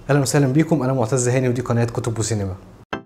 اهلا وسهلا بيكم انا معتز هاني ودي قناه كتب وسينما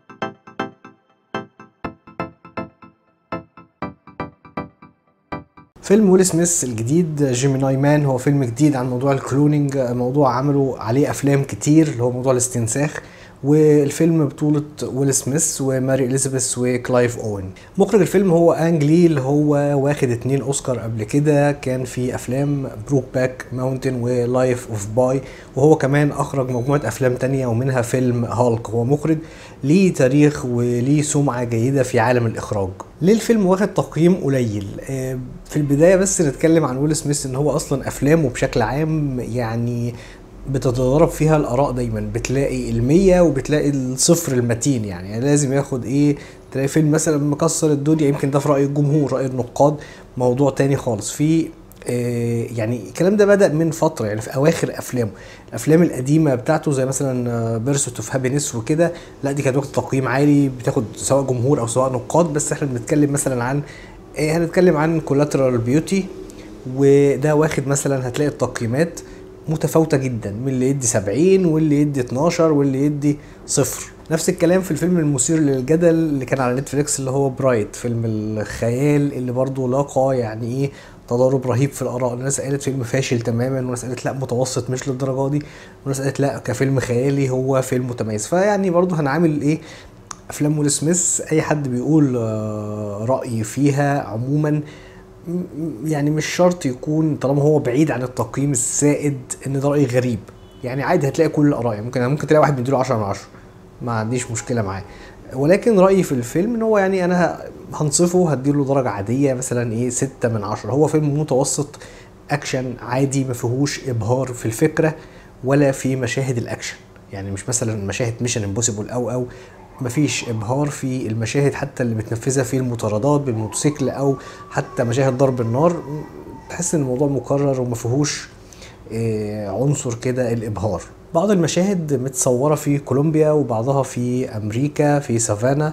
فيلم ويل سميث الجديد جيميناي مان هو فيلم جديد عن موضوع الكلونينج موضوع عملوا عليه افلام كتير اللي هو موضوع الاستنساخ والفيلم بطولة ويل سميث وماري اليزابيث وكلايف اوين مخرج الفيلم هو انج لي اللي هو واخد اتنين اوسكار قبل كده كان في افلام بروك باك ماونتن ولايف اوف باي وهو كمان اخرج مجموعة افلام تانية ومنها فيلم هالك هو مخرج ليه تاريخ وليه سمعة جيدة في عالم الاخراج ليه الفيلم واخد تقييم قليل آه، في البداية بس نتكلم عن ويل سميث ان هو اصلا افلامه بشكل عام يعني بتتضارب فيها الاراء دايما بتلاقي المية وبتلاقي الصفر المتين يعني, يعني لازم ياخد ايه تلاقي فيلم مثلا مكسر الدنيا يمكن ده في راي الجمهور راي النقاد موضوع تاني خالص في آه، يعني الكلام ده بدا من فتره يعني في اواخر افلامه الافلام القديمه بتاعته زي مثلا بيرسوت اوف هابينس وكده لا دي كانت واخده تقييم عالي بتاخد سواء جمهور او سواء نقاد بس احنا بنتكلم مثلا عن آه، هنتكلم عن كولاترال بيوتي وده واخد مثلا هتلاقي التقييمات متفاوتة جدا من اللي يدي 70 واللي يدي 12 واللي يدي صفر نفس الكلام في الفيلم المثير للجدل اللي كان على نتفليكس اللي هو برايت فيلم الخيال اللي برضه لاقى يعني ايه تضارب رهيب في الاراء الناس قالت فيلم فاشل تماما وناس قالت لا متوسط مش للدرجه دي وناس قالت لا كفيلم خيالي هو فيلم متميز فيعني برضه هنعامل ايه افلام ويل سميث اي حد بيقول آه، راي فيها عموما يعني مش شرط يكون طالما هو بعيد عن التقييم السائد ان ده راي غريب يعني عادي هتلاقي كل الاراء ممكن ممكن تلاقي واحد مديله 10 من 10 ما عنديش مشكله معاه ولكن رايي في الفيلم ان هو يعني انا ه- هنصفه هديله درجه عاديه مثلا ايه 6 من 10 هو فيلم متوسط اكشن عادي ما فيهوش ابهار في الفكره ولا في مشاهد الاكشن يعني مش مثلا مشاهد ميشن امبوسيبل او او مفيش ابهار في المشاهد حتى اللي بتنفذها في المطاردات بالموتوسيكل او حتى مشاهد ضرب النار تحس ان الموضوع مكرر وما فيهوش آه، عنصر كده الابهار بعض المشاهد متصوره في كولومبيا وبعضها في امريكا في سافانا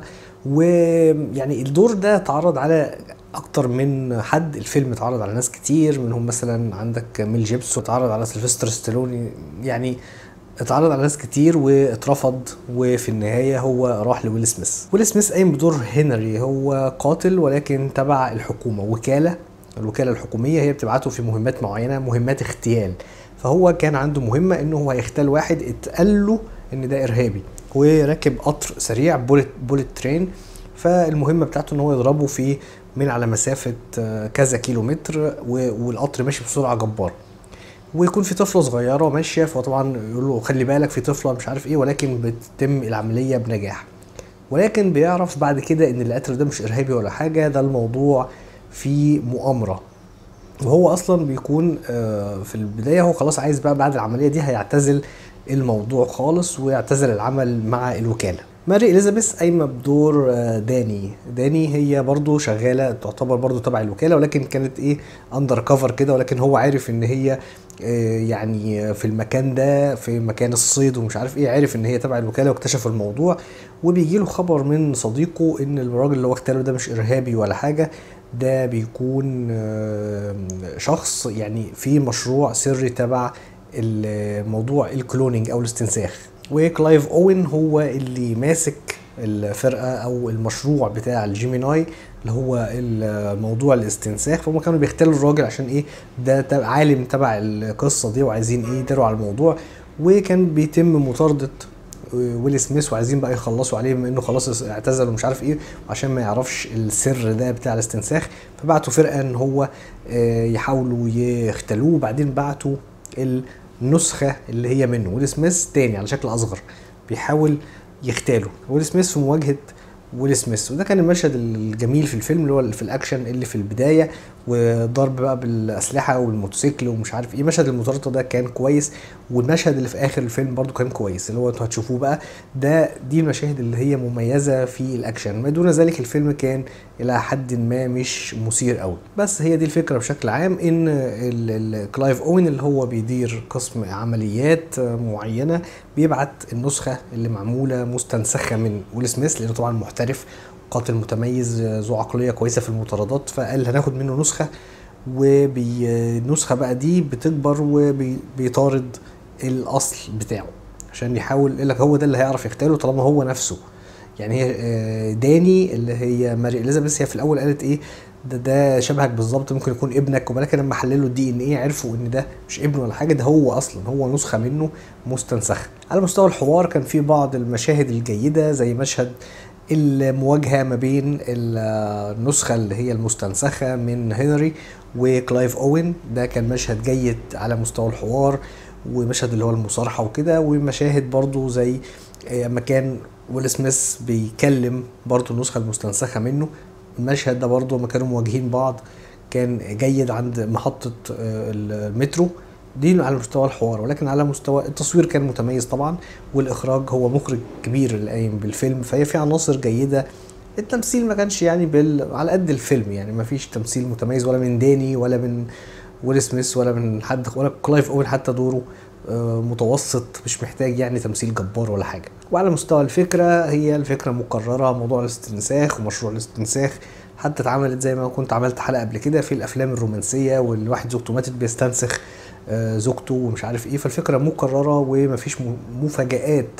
ويعني الدور ده اتعرض على اكتر من حد الفيلم اتعرض على ناس كتير منهم مثلا عندك ميل جيبسون اتعرض على سيلفستر ستالوني يعني اتعرض على ناس كتير واترفض وفي النهاية هو راح لويل سميث ويل سميث قايم بدور هنري هو قاتل ولكن تبع الحكومة وكالة الوكالة الحكومية هي بتبعته في مهمات معينة مهمات اغتيال فهو كان عنده مهمة انه هو هيغتال واحد اتقال له ان ده ارهابي وراكب قطر سريع بوليت بوليت ترين فالمهمة بتاعته ان هو يضربه في من على مسافة آه، كذا كيلو متر و- والقطر ماشي بسرعة جبارة ويكون في طفله صغيره ماشيه فهو طبعا يقول له خلي بالك في طفله مش عارف ايه ولكن بتتم العمليه بنجاح ولكن بيعرف بعد كده ان اللي قتله ده مش ارهابي ولا حاجه ده الموضوع في مؤامره وهو اصلا بيكون آه، في البدايه هو خلاص عايز بقى بعد العمليه دي هيعتزل الموضوع خالص ويعتزل العمل مع الوكاله ماري اليزابيث قايمه بدور آه، داني داني هي برضو شغاله تعتبر برضو تبع الوكاله ولكن كانت ايه اندر كفر كده ولكن هو عارف ان هي آه، يعني في المكان ده في مكان الصيد ومش عارف ايه عارف ان هي تبع الوكاله واكتشف الموضوع وبيجي له خبر من صديقه ان الراجل اللي هو اغتاله ده مش ارهابي ولا حاجه ده بيكون آه، شخص يعني في مشروع سري تبع الموضوع الكلونينج او الاستنساخ وكلايف اوين هو اللي ماسك الفرقه او المشروع بتاع الجيميناي اللي هو الموضوع الاستنساخ فهم كانوا بيختلوا الراجل عشان ايه ده تبع- عالم تبع القصه دي وعايزين ايه يداروا على الموضوع وكان بيتم مطارده ويل سميث وعايزين بقى يخلصوا عليه بما انه خلاص اعتزل ومش عارف ايه عشان ما يعرفش السر ده بتاع الاستنساخ فبعتوا فرقه ان هو آه، يحاولوا يختلوه وبعدين بعتوا النسخه اللي هي منه ويل سميث تاني على شكل اصغر بيحاول يغتاله ويل سميث في مواجهه ويل سميث وده كان المشهد الجميل في الفيلم اللي هو في الاكشن اللي في البدايه وضرب بقى بالاسلحه والموتوسيكل ومش عارف ايه مشهد المطارده ده كان كويس والمشهد اللي في اخر الفيلم برضو كان كويس اللي هو انتوا هتشوفوه بقى ده دي المشاهد اللي هي مميزه في الاكشن ما دون ذلك الفيلم كان الى حد ما مش مثير قوي بس هي دي الفكره بشكل عام ان ال- ال- كلايف اوين اللي هو بيدير قسم عمليات معينه بيبعت النسخه اللي معموله مستنسخه من ويل سميث لانه طبعا محترف قاتل متميز ذو عقليه كويسه في المطاردات فقال هناخد منه نسخه والنسخه بقى دي بتكبر وبيطارد الاصل بتاعه عشان يحاول يقول لك هو ده اللي هيعرف يغتاله طالما هو نفسه يعني هي آه، داني اللي هي ماري اليزابيث هي في الاول قالت ايه ده ده شبهك بالظبط ممكن يكون ابنك ولكن لما حللوا الدي ان ايه عرفوا ان ده مش ابنه ولا حاجه ده هو اصلا هو نسخه منه مستنسخه على مستوى الحوار كان في بعض المشاهد الجيده زي مشهد المواجهه ما بين ال- النسخه اللي هي المستنسخه من هنري وكلايف اوين ده كان مشهد جيد على مستوى الحوار ومشهد اللي هو المصارحه وكده ومشاهد برضو زي آه، اما كان ويل سميث بيكلم برضو النسخه المستنسخه منه المشهد ده برضو لما كانوا مواجهين بعض كان جيد عند محطه آه، المترو دي على مستوى الحوار ولكن على مستوى التصوير كان متميز طبعا والاخراج هو مخرج كبير اللي قايم بالفيلم فهي في عناصر جيده التمثيل ما كانش يعني بال... على قد الفيلم يعني ما فيش تمثيل متميز ولا من داني ولا من ويل سميث ولا من حد ولا كلايف اوين حتى دوره آه، متوسط مش محتاج يعني تمثيل جبار ولا حاجه وعلى مستوى الفكره هي الفكره مكرره موضوع الاستنساخ ومشروع الاستنساخ حتى اتعملت زي ما كنت عملت حلقه قبل كده في الافلام الرومانسيه والواحد زوجته ماتت بيستنسخ آه، زوجته ومش عارف ايه فالفكره مكرره ومفيش م- مفاجآت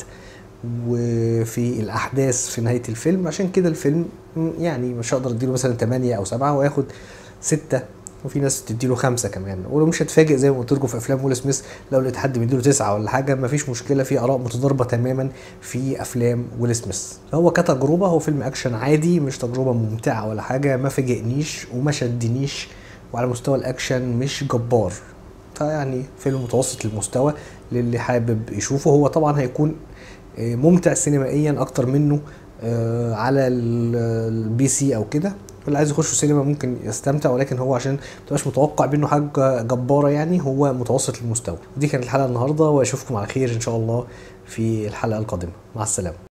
وفي الاحداث في نهايه الفيلم عشان كده الفيلم م، يعني مش هقدر اديله مثلا 8 او 7 وياخد 6 وفي ناس بتديله خمسة كمان ولو مش هتفاجئ زي ما قلت لكم في افلام ويل سميث لو لقيت حد بيديله تسعة ولا حاجه مفيش مشكله في اراء متضاربه تماما في افلام ويل سميث فهو كتجربه هو فيلم اكشن عادي مش تجربه ممتعه ولا حاجه ما فاجئنيش وما شدنيش وعلى مستوى الاكشن مش جبار فيعني فيلم متوسط المستوى للي حابب يشوفه هو طبعا هيكون آه، ممتع سينمائيا اكتر منه آه، على ال- البي سي او كده اللي عايز يخش سينما ممكن يستمتع ولكن هو عشان متبقاش متوقع منه حاجه جباره يعني هو متوسط المستوى ودي كانت الحلقه النهارده واشوفكم على خير ان شاء الله في الحلقه القادمه مع السلامه